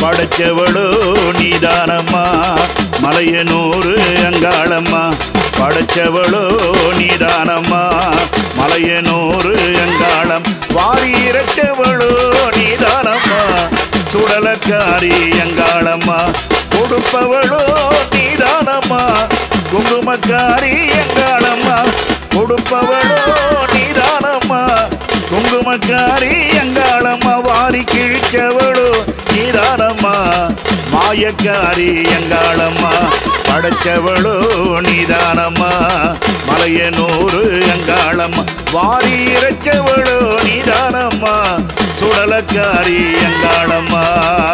படைச்சவளோ நீதானம்மா மலையனூறு அங்காளம்மா படைச்சவளோ நீதானம்மா மலையனூறு அங்காளம் வாரி இறைச்சவளோ நீதானம்மா சுடலக்காரி அங்காளம்மா கொடுப்பவளோ நீதானம்மா குங்குமக்காரி அங்காளம்மா கொடுப்பவளோ நீதானம்மா குங்குமக்காரி அங்காளம்மா வாரி கிழிச்சவளோ நீதானம்மா மாயக்காரி அங்காளம்மா படைச்சவளோ நீதானம்மா மலையனூறு அங்காளம்மா வாரி இறைச்சவளோ நீதானம்மா சுடலக்காரி அங்காளம்மா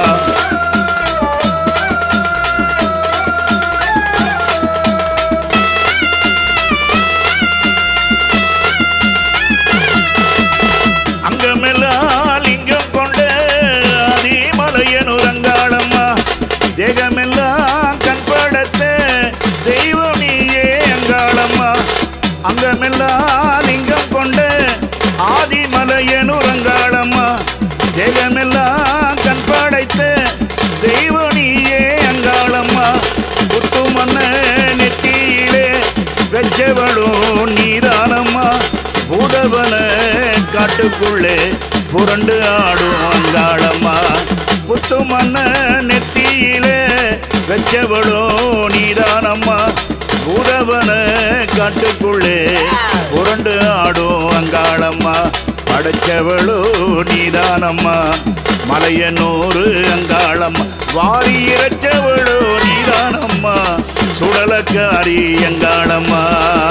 அங்கமெல்லாம் லிங்கம் கொண்ட ஆதிமலையனூர் அங்காளம்மா தேகமெல்லாம் கண்படத்த தெய்வம் நீயே அங்காளம்மா அங்கமெல்லாம் லிங்கம் கொண்ட ஆதிமலையனூர் அங்காளம்மா தேகமெல்லாம் கண்படைத்த தெய்வம் நீயே அங்காளம்மா புத்து மன்ன நெத்தியிலே வெச்சவளும் நீதானம்மா பூதவன காட்டுக்குள்ளே புரண்டு ஆடும் அங்காளம்மா புத்து மன்ன நெத்தியிலே வெச்சவளோ நீதானம்மா பூதவன காட்டுக்குள்ளே புரண்டு ஆடும் அங்காளம்மா படைச்சவளோ நீதானம்மா மலையனூறு அங்காளம்மா வாரி இறைச்சவளோ நீதானம்மா சுடலக்காரி அங்காளம்மா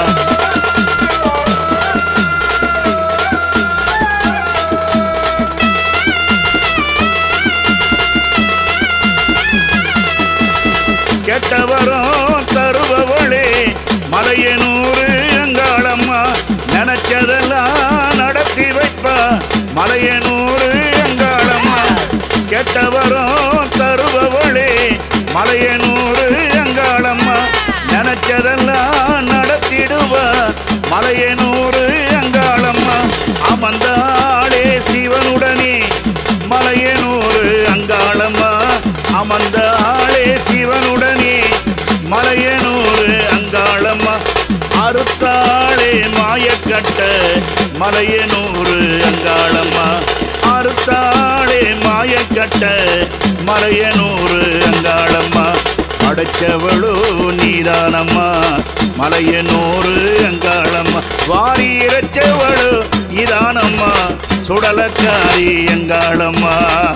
கெட்டவரும் தருபவளே மலையனூறு அங்காளம்மா நினைச்சதெல்லாம் நடத்தி வைப்பா மலையனூறு அங்காளம்மா கெட்டவரும் தருபவளே மலையனூறு அங்காளம்மா நினைச்சதெல்லாம் நடத்திடுவா மலையனூறு அங்காளம்மா அமர்ந்தாளே சிவனுடனே மலையனூறு அங்காளம்மா அமர்ந்த ஆளே சிவனுடனே மலையனூறு அங்காளம்மா அறுத்தாளே மாயக்கட்ட மலையனூறு அங்காளம்மா அறுத்தாளே மாயக்கட்ட மலையனூறு அங்காளம்மா அடைச்சவளோ நீதானம்மா மலையனூறு அங்காளம்மா வாரி இறைச்சவளோ இதானம்மா சுடலக்காரி அங்காளம்மா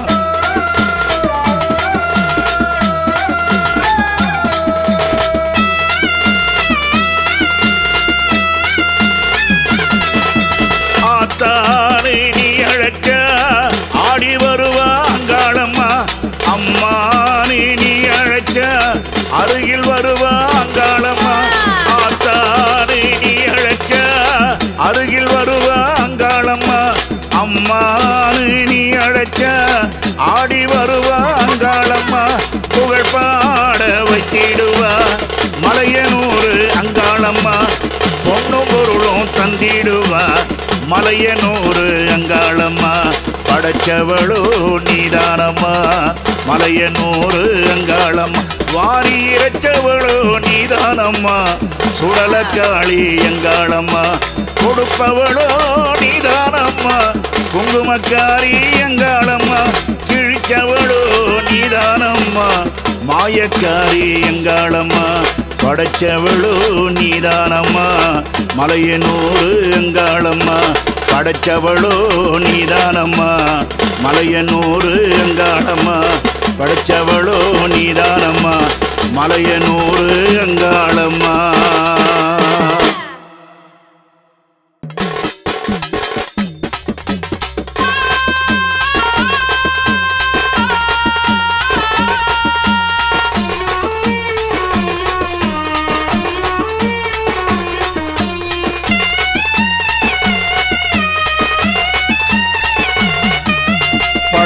ஆத்தானை நீ அழைக்க ஆடி வருவா அங்காளம்மா அம்மானை நீ அழைக்க அருகில் வருவா அங்காளம்மா ஆத்தானை நீ அழைக்க அருகில் வருவா அங்காளம்மா அம்மானு நீ அழைக்க ஆடி வருவா அங்காளம்மா புகழ் பாட வைத்திடுவா மலையனூறு அங்காளம்மா பொண்ணும் பொருளும் தந்திடுவா மலையனூறு அங்காளம்மா படைச்சவளோ நீதானம்மா மலையனூறு அங்காளம்மா வாரி இறைச்சவளோ நீதானம்மா சுடலக்காளி அங்காளம்மா கொடுப்பவளோ நீதானம்மா குங்குமக்காரி அங்காளம்மா கிழிச்சவளோ நீதானம்மா மாயக்காரி எங்காளம்மா படைச்சவளோ நீதானம்மா மலையனூறு எங்காளம்மா படைச்சவளோ நீதானம்மா மலையனூறு எங்காளம்மா படைச்சவளோ நீதானம்மா மலையனூறு எங்காளம்மா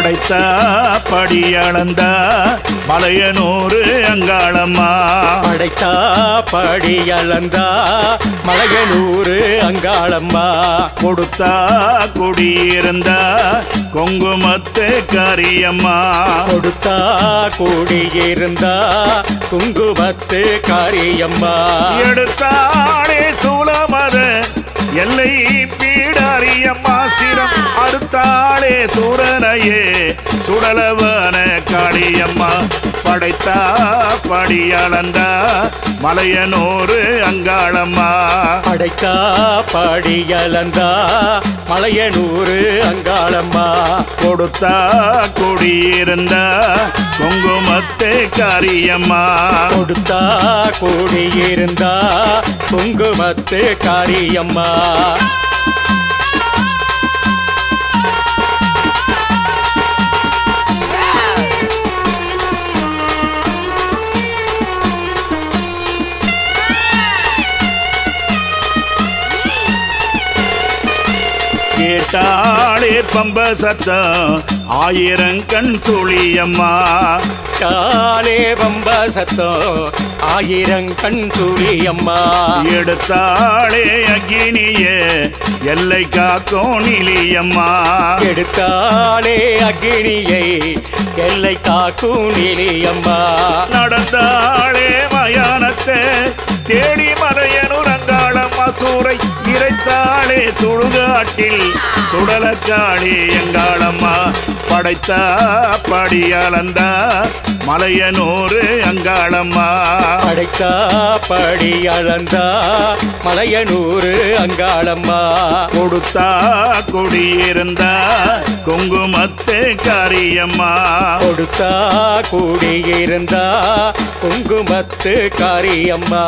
படைத்தா படி அளந்தா மலையனூறு அங்காளம்மா படைத்தா படி அளந்தா மலையனூறு அங்காளம்மா கொடுத்தா குடியிருந்தா கொங்குமத்து காரியம்மா கொடுத்தா கூடியிருந்தா குங்குமத்து காரியம்மா எடுத்தாளே சூலமத எல்லை பீடாரியம்மா சிரம் அறுத்தாளே சூரனையே சுடலவன காளியம்மா படைத்தா படி அளந்தா மலையனூறு அங்காளம்மா படைத்தா படி அளந்தா மலையனூறு அங்காளம்மா கொடுத்தா குடியிருந்தா குங்குமத்து காரியம்மா கொடுத்தா கூடியிருந்தா குங்குமத்து காரியம்மா கேட்டாளே பம்ப சத்தம் ஆயிரம் கண் சுழியம்மா காலே பம்ப சத்தம் ஆயிரம் கண் துளியம்மா எடுத்தாளே அக்கினிய எல்லை காக்கும் நிலியம்மா எடுத்தாலே அக்னியை எல்லை காக்கும் நிலையம்மா நடந்தாளே மயானத்தை தேடி மலையனூர் அங்காளம்மா சூறை இறைத்தாளே சுடுகாட்டில் சுடலக்காளி எங்காளம்மா படைத்தா படி அளந்தா மலையனூர் அங்காளம்மா படைத்தா படி அளந்தா மலையனூறு அங்காளம்மா கொடுத்தா குடியிருந்தா குங்குமத்து காரியம்மா கொடுத்தா கூடியிருந்தா குங்குமத்து காரியம்மா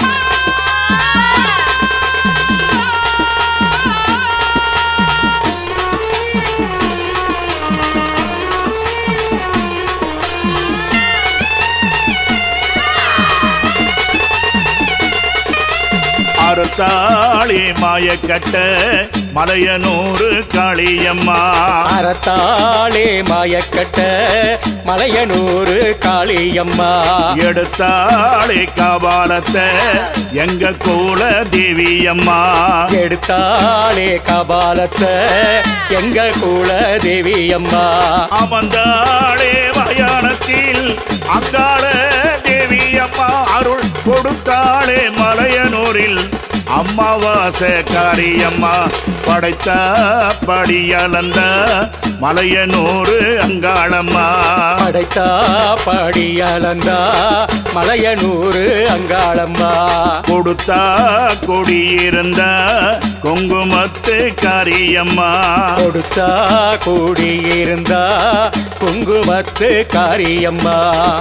அறுத்தாளி மாயக்கட்ட மலையனூறு காளியம்மா அறத்தாளே மாயக்கட்ட மலையனூறு காளியம்மா எடுத்தாளி காபாலத்தை எங்க கூல தேவியம்மா எடுத்தாளே கபாலத்தை எங்க குல தேவியம்மா அமர்ந்தாளே மயானத்தில் அங்காள தேவியம்மா அருள் கொடுத்தாளே மலையனூரில் அம்மாவாச காரியம்மா படைத்தா படியலந்த மலையனூறு அங்காளம்மா படைத்தா படி அளந்தா மலையனூறு அங்காளம்மா கொடுத்தா கொடியிருந்த குங்குமத்து காரியம்மா கொடுத்தா கூடியிருந்தா குங்குமத்து காரியம்மா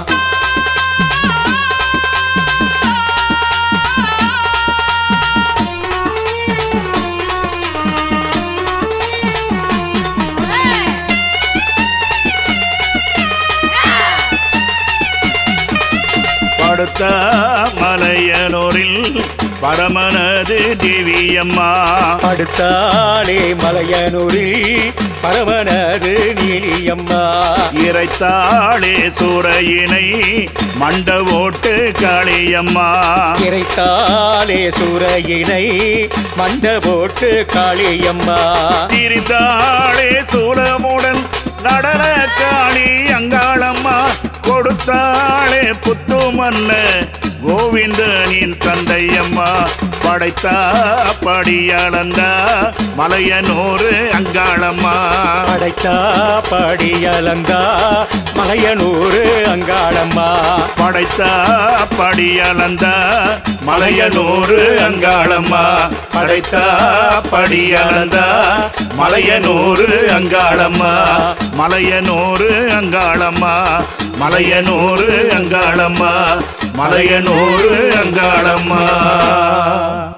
படுத்த மலையனூரில் பரமனது தேவியம்மா படுத்தாளே மலையனூரில் பரமனது நீலியம்மா இறைத்தாளே சூரையினை மண்டவோட்டு காளியம்மா இறைத்தாளே சூரையினை மண்ட போட்டு காளியம்மா திரிந்தாளே சூலமுடன் நடன காளி அங்காளம்மா கொடுத்தாளே புத்து மன்ன கோவிந்தனின் தந்தையம்மா படைத்தா படியளந்தா மலையனூறு அங்காளம்மா படைத்தா படி அளந்தா மலையனூறு அங்காளம்மா படைத்தா படியளந்தா மலையனூறு அங்காளம்மா படைத்தா படியளந்தா மலையனூறு அங்காளம்மா மலையனூறு அங்காளம்மா மலையனூறு அங்காளம்மா மலையனூறு அங்காளம்மா